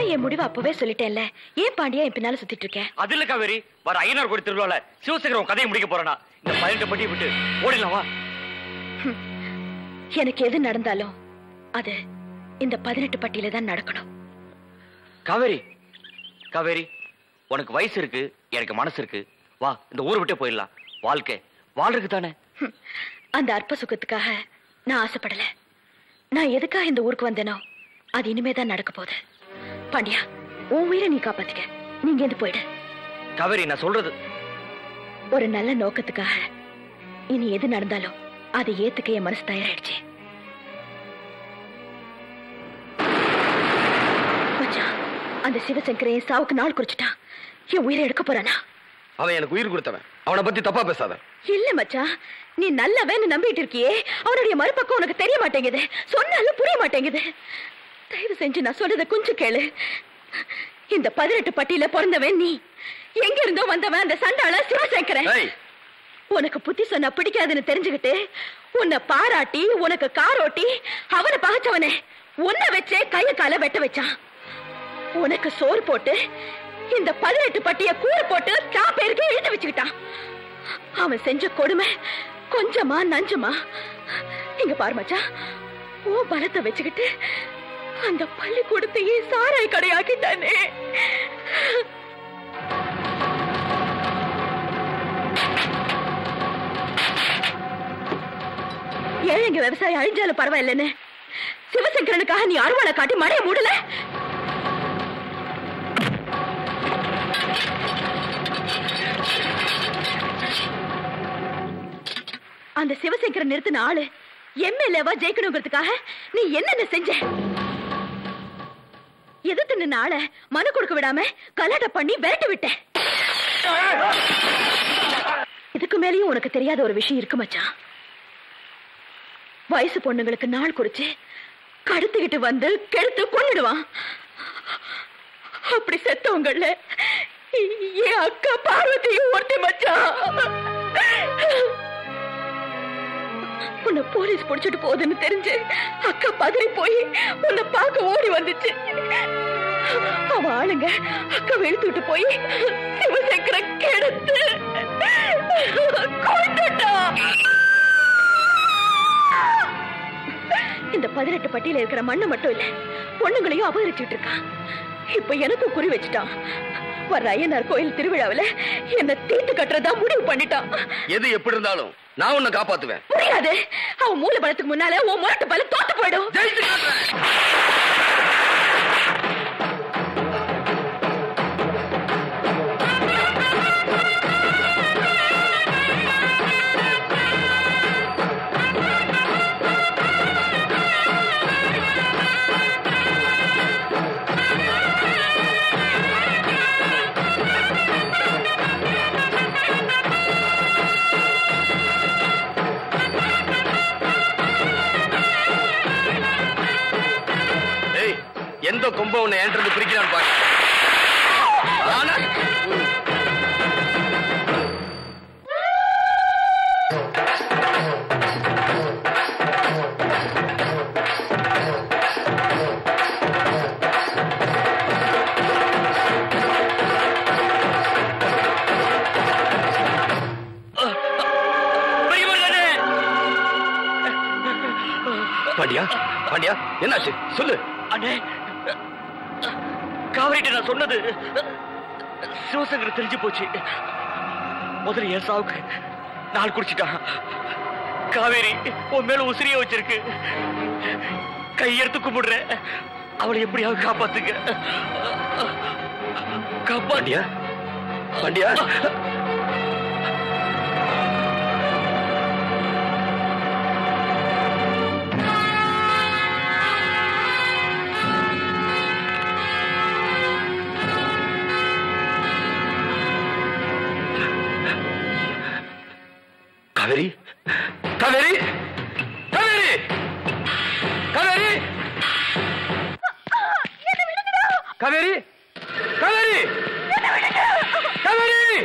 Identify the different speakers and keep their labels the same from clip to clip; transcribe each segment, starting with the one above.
Speaker 1: என் முடிவை அப்பவே சொல்லிட்டேன்ல ஏன் பாண்டியா என் பின்னால சுத்திட்டு இருக்க
Speaker 2: அது இல்ல காவேரி வர ஐயனார் கோடி திருவிழால சிவசேகரம் கதையை முடிக்க போறேனா இந்த பதினெட்டு பட்டியை விட்டு ஓடிடலாம் வா
Speaker 1: எனக்கு எது நடந்தாலும் அது இந்த பதினெட்டு பட்டியில தான் நடக்கணும்
Speaker 2: காவேரி காவேரி உனக்கு வயசு இருக்கு எனக்கு மனசு இருக்கு வா இந்த ஊரை விட்டே போயிடலாம் வாழ்க்கை வாழ்றதுக்கு தானே
Speaker 1: ஹம். அந்த அற்ப சுகத்துக்காக நான் ஆசைப்படல நான் எதுக்காக இந்த ஊருக்கு வந்தேனோ அது இனிமே தான் நடக்க போகுது பாண்டியா உன் உயிரை நீ காப்பாத்திக்க நீங்க இருந்து போயிடு
Speaker 2: காவேரி நான் சொல்றது
Speaker 1: ஒரு நல்ல நோக்கத்துக்காக இனி எது நடந்தாலும் அதை ஏத்துக்க என் மனசு தயாராயிடுச்சு மச்சான், அந்த சிவசங்கரை என் சாவுக்கு நாள் குறிச்சிட்டான் என் உயிரை எடுக்க போறானா
Speaker 3: அவன் எனக்கு உயிர் கொடுத்தவன் அவனை பத்தி தப்பா பேசாத
Speaker 1: இல்ல மச்சான் நீ நல்லவன்னு நம்பிட்டு இருக்கியே அவனுடைய மறுபக்கம் உனக்கு தெரிய மாட்டேங்குது சொன்னாலும் புரிய மாட்டேங்குது தயவு செஞ்சு நான் சொல்றத கொஞ்சம் கேளு இந்த பதினெட்டு பட்டியல பிறந்தவன் நீ எங்க இருந்தோ வந்தவன் அந்த சண்டாள சிவசங்கரன்
Speaker 3: ஏய்
Speaker 1: உனக்கு புத்தி சொன்னா பிடிக்காதுன்னு தெரிஞ்சுக்கிட்டு உன்னை பாராட்டி உனக்கு காரோட்டி அவனை பகைச்சவனே உன்னை வச்சே கைய கால வெட்ட வச்சான் உனக்கு சோறு போட்டு இந்த பதினெட்டு பட்டிய கூறு போட்டு தான் பேருக்கு எழுதி வச்சுக்கிட்டான் அவன் செஞ்ச கொடுமை கொஞ்சமா நஞ்சமா இங்க பாரு மச்சான் ஓ பலத்தை வச்சுக்கிட்டு அந்த பள்ளிக்கூடத்தையே சாராய் கடையாக்கிட்டானே ஏழைங்க விவசாயம் அழிஞ்சாலும் பரவாயில்லன்னு சிவசங்கரனுக்காக நீ அருவாளை காட்டி மழையை மூடல அந்த சிவசங்கரன் நிறுத்தின ஆளு எம்எல்ஏவா ஜெயிக்கணுங்கிறதுக்காக நீ என்னென்ன செஞ்ச எதிர்த்து நின்ன ஆளை மனு கொடுக்க விடாம கலாட்டம் பண்ணி விரட்டி விட்ட இதுக்கு மேலேயும் உனக்கு தெரியாத ஒரு விஷயம் இருக்கு மச்சான் வயசு பொண்ணுங்களுக்கு நாள் குறிச்சு கடத்திக்கிட்டு வந்து கெடுத்து கொன்னுடுவான் அப்படி செத்தவங்கள என் அக்கா பார்வதியும் ஒருத்தி மச்சான் உன்னை போலீஸ் பிடிச்சிட்டு போகுதுன்னு தெரிஞ்சு அக்கா பதறி போய் உன்னை பார்க்க ஓடி வந்துச்சு அவ ஆளுங்க அக்கா வெளுத்துட்டு போய் சிவசங்கர கெடுத்து கொண்டுட்டான் இந்த பதினெட்டு பட்டியல இருக்கிற மண்ணு மட்டும் இல்ல பொண்ணுங்களையும் அபகரிச்சுட்டு இருக்கான் இப்ப எனக்கும் குறி வச்சுட்டான் வர்ற ஐயனார் கோயில் திருவிழாவுல என்ன தீர்த்து கட்டுறதா முடிவு பண்ணிட்டான்
Speaker 3: எது எப்படி இருந்தாலும் நான் உன்னை காப்பாத்துவேன்
Speaker 1: முடியாது அவன் மூல பலத்துக்கு முன்னால உன் முரட்டு பலம் தோத்து போயிடும்
Speaker 3: ஜெயிச்சு காட்டுறேன் ஏய் எந்த கொம்ப உன்னை ஏன்றது பிரிக்கிறான்னு பாரு ஆனா
Speaker 2: பெரியவர்களே!
Speaker 3: பாண்டியா பாண்டியா என்னாச்சு சொல்லு
Speaker 2: அண்ணே காவிரிட்ட நான் சொன்னது சிவசங்கர் தெரிஞ்சு போச்சு முதல்ல என் சாவுக்கு நாள் குடிச்சிட்டான் காவேரி உன் மேல உசிரிய வச்சிருக்கு கையெடுத்து கும்பிடுறேன் அவளை எப்படியாவது காப்பாத்துங்க காப்பாண்டியா
Speaker 3: பாண்டியா காவேரி காவேரி காவேரி காவேரி காவேரி காவேரி காவேரி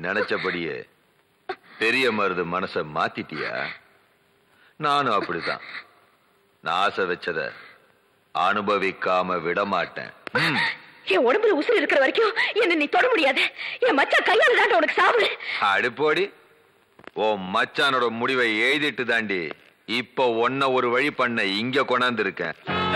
Speaker 4: நினைச்சபடியே பெரிய மருது மனச மாத்திட்டியா நானும் அப்படிதான் நான் ஆசை வச்சத அனுபவிக்காம விட மாட்டேன் ம்.
Speaker 1: என் உடம்புல உசுறு இருக்கிற வரைக்கும் என்ன நீ தொட முடியாது என் மச்சான் கையால தாண்ட உனக்கு சாவு
Speaker 4: அடுப்போடி ஓ மச்சானோட முடிவை எழுதிட்டு தாண்டி இப்போ ஒன்ன ஒரு வழி பண்ண இங்க கொண்டாந்து இருக்கேன்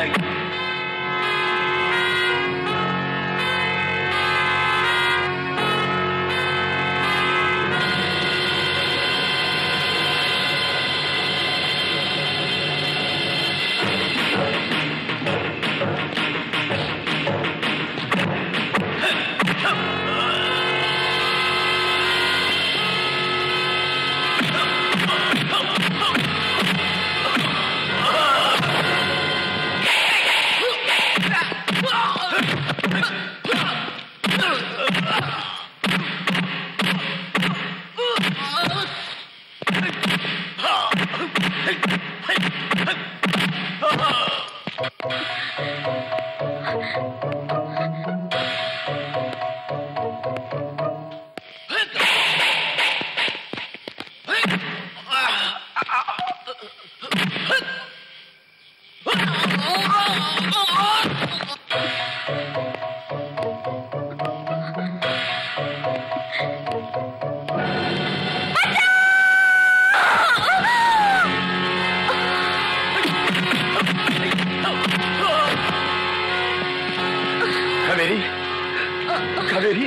Speaker 3: காவேரி காவேரி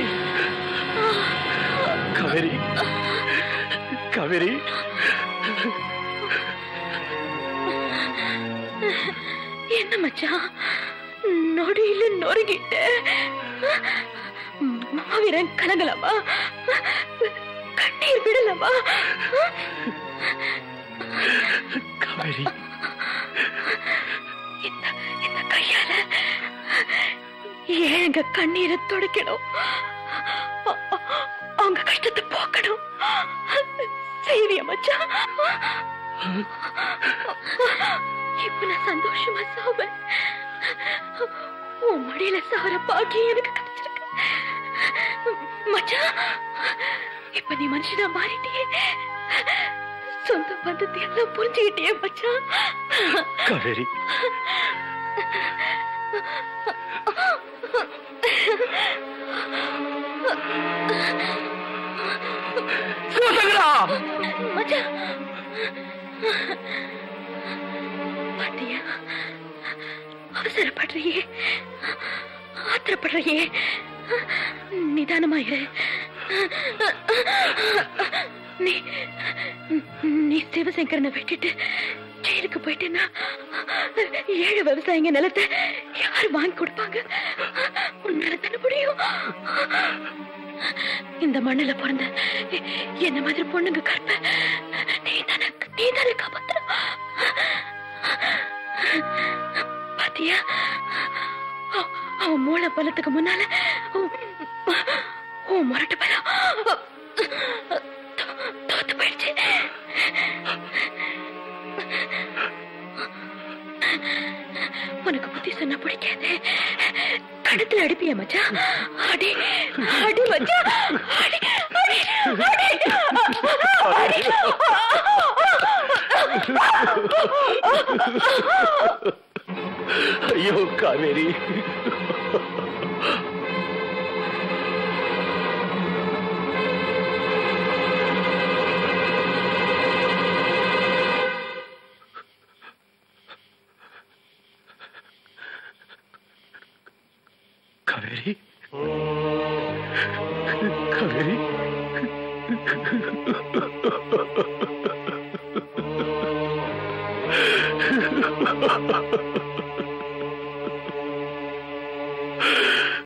Speaker 3: காவேரி காவேரி
Speaker 1: என்ன மச்சான் நொடியில நொறுங்கிட்ட மாவீரன் கலங்கலாமா கண்ணீர் விடலாமா
Speaker 3: காவேரி
Speaker 1: இந்த இந்த கையால ஏங்க கண்ணீரை துடைக்கணும் அ- அ- அவங்க கஷ்டத்தை போக்கணும் செய்விய மச்சான் இப்ப நான் சந்தோஷமா சாவேன் உன் மடியில சார பாக்கியம் எனக்கு கிடைச்சிருக்கு மச்சான் இப்ப நீ மனுஷனா மாறிட்டியே சொந்த பந்தத்தை எல்லாம் புரிஞ்சுக்கிட்டியே மச்சான்
Speaker 3: காவேரி சிவசங்கரா
Speaker 1: மச்சான் பாத்தியா அவசரப்படுறியே ஆத்திரப்படுறியே நிதானமாயிரு நீ நீ சிவசங்கரனை விட்டுட்டு ஜெயிலுக்கு போயிட்டேன்னா ஏழு விவசாயிங்க நிலத்தை யார் வாங்கி கொடுப்பாங்க உன்னால தானே முடியும் இந்த மண்ணுல பிறந்த எ- என்ன மாதிரி பொண்ணுங்க கற்ப நீ தானே நீ தானே காப்பாத்துற பாத்தியா அவ- அவன் மூளை பலத்துக்கு முன்னால உன்- உன் முரட்டு பலம் தோ- தோத்து போயிடுச்சு உனக்கு புத்தி சொன்னா பிடிக்காது கணத்துல அடிப்பிய மச்சான் அடி அடி மச்சான் அடி அடி அடி அடி
Speaker 3: ஐயோ காவேரி காவேரி காவேரி